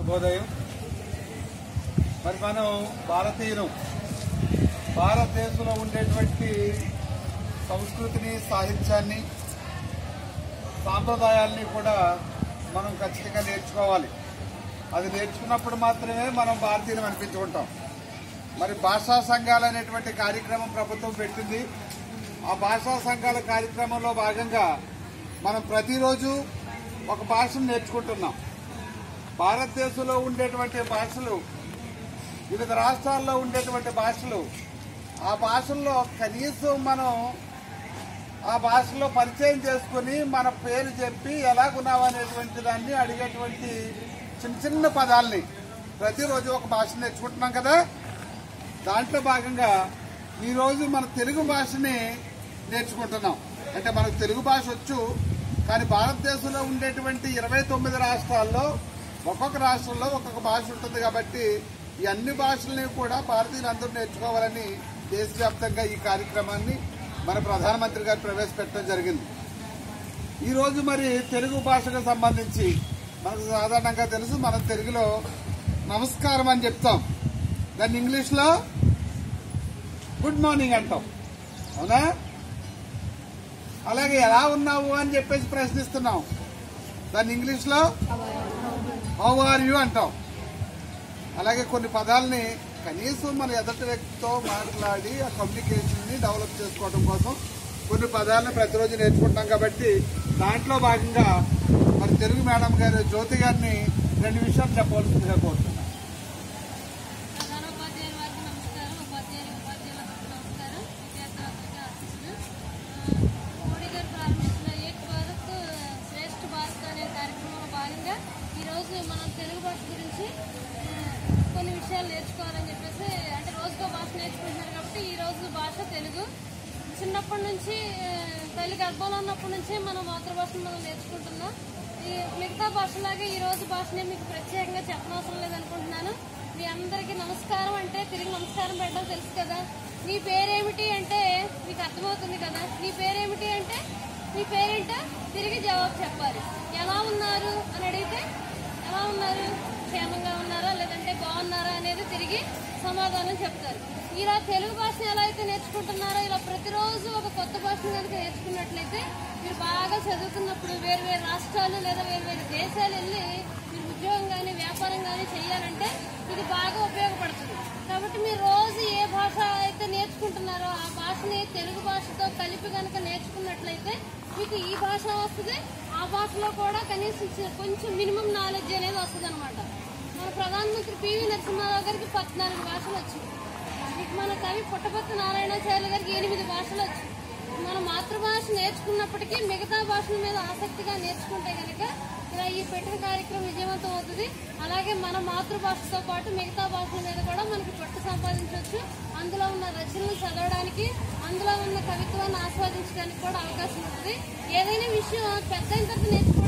శుభోదయం మరి మనం భారతీయులు భారతదేశంలో ఉండేటువంటి సంస్కృతిని సాహిత్యాన్ని సాంప్రదాయాల్ని కూడా మనం ఖచ్చితంగా నేర్చుకోవాలి అది నేర్చుకున్నప్పుడు మాత్రమే మనం భారతీయులు అనిపించుకుంటాం మరి భాషా సంఘాలు అనేటువంటి కార్యక్రమం ప్రభుత్వం పెట్టింది ఆ భాషా సంఘాల కార్యక్రమంలో భాగంగా మనం ప్రతిరోజు ఒక భాషను నేర్చుకుంటున్నాం భారతదేశంలో ఉండేటువంటి భాషలు వివిధ రాష్ట్రాల్లో ఉండేటువంటి భాషలు ఆ భాషల్లో కనీసం మనం ఆ భాషలో పరిచయం చేసుకుని మన పేరు చెప్పి ఎలాగున్నావు అనేటువంటి దాన్ని అడిగేటువంటి చిన్న చిన్న పదాల్ని ప్రతిరోజు ఒక భాష నేర్చుకుంటున్నాం కదా దాంట్లో భాగంగా ఈరోజు మన తెలుగు భాషని నేర్చుకుంటున్నాం అంటే మనకు తెలుగు భాష వచ్చు కానీ భారతదేశంలో ఉండేటువంటి ఇరవై తొమ్మిది రాష్ట్రాల్లో ఒక్కొక్క రాష్ట్రంలో ఒక్కొక్క భాష ఉంటుంది కాబట్టి ఈ అన్ని భాషల్ని కూడా భారతీయులందరూ నేర్చుకోవాలని దేశవ్యాప్తంగా ఈ కార్యక్రమాన్ని మన ప్రధానమంత్రి గారు ప్రవేశపెట్టడం జరిగింది ఈ రోజు మరి తెలుగు భాషకు సంబంధించి మనకు సాధారణంగా తెలుసు మనం తెలుగులో నమస్కారం అని చెప్తాం దాన్ని ఇంగ్లీష్లో గుడ్ మార్నింగ్ అంటాం అవునా అలాగే ఎలా ఉన్నావు అని చెప్పేసి ప్రశ్నిస్తున్నాం దాన్ని ఇంగ్లీష్లో హౌ ఆర్ యూ అంటాం అలాగే కొన్ని పదాలని కనీసం మన ఎదుటి వ్యక్తితో మాట్లాడి ఆ కమ్యూనికేషన్ని డెవలప్ చేసుకోవడం కోసం కొన్ని పదాలను ప్రతిరోజు నేర్చుకుంటాం కాబట్టి దాంట్లో భాగంగా మరి తెలుగు మేడం గారు జ్యోతి గారిని రెండు విషయాలు చెప్పవలసిందిగా కోరుతున్నాను ప్రధాన ఉపాధ్యాయుల వారికి నమస్కారం ఉపాధ్యాయులు ఉపాధ్యాయులకు నమస్కారం విద్యార్థులందరికీ ఆశిస్తులు మోడీ గారు ప్రారంభించిన ఏక్ భారత్ శ్రేష్ఠ భారత్ అనే కార్యక్రమంలో భాగంగా ఈరోజు మనం తెలుగు భాష గురించి ఆ, కొన్ని విషయాలు నేర్చుకోవాలని చెప్పేసి అంటే రోజుకో భాష నేర్చుకుంటున్నారు కాబట్టి ఈ రోజు భాష తెలుగు చిన్నప్పటి నుంచి ఆ, తల్లి గర్భంలో ఉన్నప్పటి నుంచి మన మాతృభాషను మనం నేర్చుకుంటున్నాం ఈ మిగతా భాషలాగే ఈ రోజు భాషని మీకు ప్రత్యేకంగా చెప్పనవసరం లేదనుకుంటున్నాను మీ అందరికీ నమస్కారం అంటే తిరిగి నమస్కారం పెట్టడం తెలుసు కదా నీ పేరేమిటి అంటే మీకు అర్థమవుతుంది కదా నీ పేరేమిటి అంటే నీ పేరేంటో తిరిగి జవాబు చెప్పాలి ఎలా ఉన్నారు అని అడిగితే ఎలా ఉన్నారు క్షేమంగా ఉన్నారా లేదంటే బాగున్నారా అనేది తిరిగి సమాధానం చెప్తారు ఇలా తెలుగు భాషను ఎలా అయితే నేర్చుకుంటున్నారో ఇలా ప్రతిరోజు ఒక కొత్త భాషను కనుక నేర్చుకున్నట్లయితే మీరు బాగా చదువుతున్నప్పుడు వేరు వేరు రాష్ట్రాలు లేదా వేరు వేరు దేశాలు వెళ్ళి మీరు ఉద్యోగం కానీ వ్యాపారం కానీ చేయాలంటే ఇది బాగా ఉపయోగపడుతుంది కాబట్టి మీరు రోజు ఏ భాష అయితే నేర్చుకుంటున్నారో ఆ భాషని తెలుగు భాషతో కలిపి కనుక నేర్చుకున్నట్లయితే మీకు ఈ భాష వస్తుంది ఆ భాషలో కూడా కనీసం చి- కొంచెం మినిమం నాలెడ్జ్ అనేది వస్తుంది అనమాట మన ప్రధానమంత్రి పివి నరసింహారావు గారికి పద్నాలుగు భాషలు వచ్చింది మీకు మన కవి పుట్టపర్తి నారాయణాచార్య గారికి ఎనిమిది భాషలు వచ్చాయి మన మాతృభాష నేర్చుకున్నప్పటికీ మిగతా భాషల మీద ఆసక్తిగా నేర్చుకుంటే కనుక ఇలా ఈ పెట్టిన కార్యక్రమం విజయవంతం అవుతుంది అలాగే మన మాతృభాషతో పాటు మిగతా భాషల మీద కూడా మనకి పట్టు సంపాదించవచ్చు అందులో ఉన్న రచనలు చదవడానికి అందులో ఉన్న కవిత్వాన్ని ఆస్వాదించడానికి కూడా అవకాశం ఉంటుంది ఏదైనా విషయం పెద్ద తర్వాత నేర్చుకుంటే